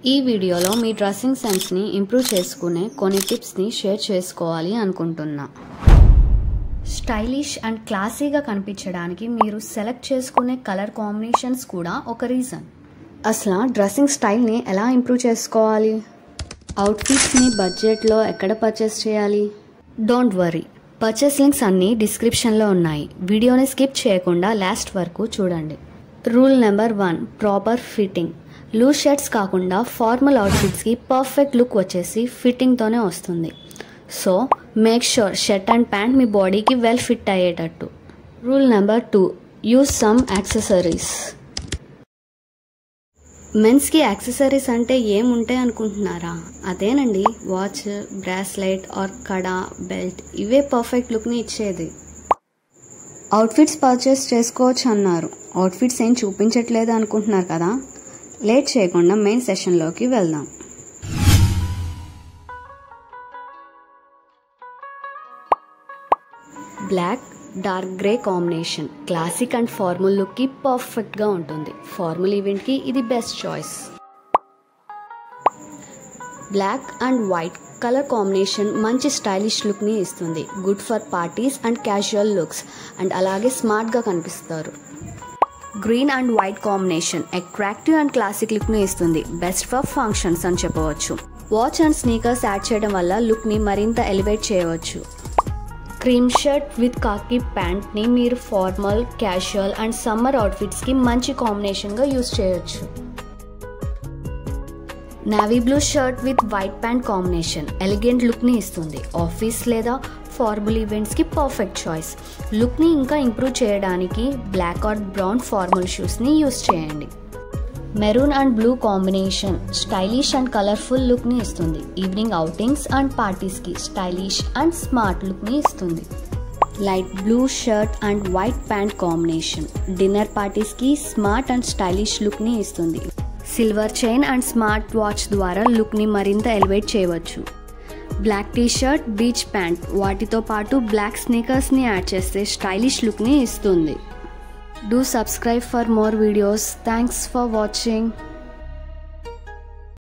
ఈ వీడియోలో మీ dressing సెన్స్ని improve చేసుకునే కొన్ని టిప్స్ని షేర్ చేసుకోవాలి అనుకుంటున్నా స్టైలిష్ అండ్ క్లాసీగా కనిపించడానికి మీరు సెలెక్ట్ చేసుకునే కలర్ కాంబినేషన్స్ కూడా ఒక రీజన్ అసలు డ్రెస్సింగ్ స్టైల్ని ఎలా ఇంప్రూవ్ చేసుకోవాలి అవుట్ఫిట్స్ని బడ్జెట్లో ఎక్కడ పర్చేస్ చేయాలి డోంట్ వరీ పర్చేస్ లింక్స్ అన్నీ డిస్క్రిప్షన్లో ఉన్నాయి వీడియోని స్కిప్ చేయకుండా లాస్ట్ వరకు చూడండి rule number one proper fitting loose shirts కాకుండా ఫార్మల్ అవుట్ఫిట్స్కి పర్ఫెక్ట్ లుక్ వచ్చేసి ఫిట్టింగ్తోనే వస్తుంది so make sure shirt and pant మీ బాడీకి వెల్ ఫిట్ అయ్యేటట్టు rule number two use some accessories మెన్స్కి యాక్సెసరీస్ అంటే ఏముంటాయి అనుకుంటున్నారా అదేనండి watch bracelet or kada belt ఇవే పర్ఫెక్ట్ లుక్ని ఇచ్చేది అవుట్ఫిట్స్ పర్చేస్ చేసుకోవచ్చు అన్నారు అవుట్ఫిట్స్ ఏం చూపించట్లేదు అనుకుంటున్నారు కదా లేట్ చేయకుండా మెయిన్ సెషన్లోకి వెళ్దాం black dark grey combination classic and formal లుక్కి పర్ఫెక్ట్గా ఉంటుంది ఫార్మల్ ఈవెంట్కి ఇది best choice black and white colour combination మంచి స్టైలిష్ లుక్ని ఇస్తుంది good for parties and casual looks and అలాగే స్మార్ట్గా కనిపిస్తారు green and white combination attractive and classic లుక్ని ఇస్తుంది బెస్ట్ ఫర్ ఫంక్షన్స్ అని చెప్పవచ్చు వాచ్ అండ్ స్నీకర్స్ యాడ్ చేయడం వల్ల లుక్ని మరింత ఎలివేట్ చేయవచ్చు క్రీమ్ షర్ట్ విత్ కాకి ప్యాంట్ని మీరు ఫార్మల్ క్యాజువల్ అండ్ సమ్మర్ అవుట్ఫిట్స్కి మంచి కాంబినేషన్గా యూస్ చేయొచ్చు navy blue shirt with white pant combination elegant లుక్ని ఇస్తుంది ఆఫీస్ లేదా ఫార్మల్ ఈవెంట్స్కి పర్ఫెక్ట్ చాయిస్ లుక్ని ఇంకా ఇంప్రూవ్ చేయడానికి బ్లాక్ ఆర్ బ్రౌన్ ఫార్మల్ షూస్ని యూస్ చేయండి maroon and blue combination stylish and colourful లుక్ని ఇస్తుంది ఈవినింగ్ అవుటింగ్స్ అండ్ పార్టీస్కి స్టైలిష్ అండ్ స్మార్ట్ లుక్ని ఇస్తుంది light blue shirt and white pant combination dinner పార్టీస్కి స్మార్ట్ అండ్ స్టైలిష్ లుక్ని ఇస్తుంది silver chain and smart watch ద్వారా లుక్ని మరింత ఎలివేట్ చేయవచ్చు black T shirt beach pant వాటితో పాటు బ్లాక్ స్నీకర్స్ని యాడ్ చేస్తే స్టైలిష్ లుక్ని ఇస్తుంది do subscribe for more videos thanks for watching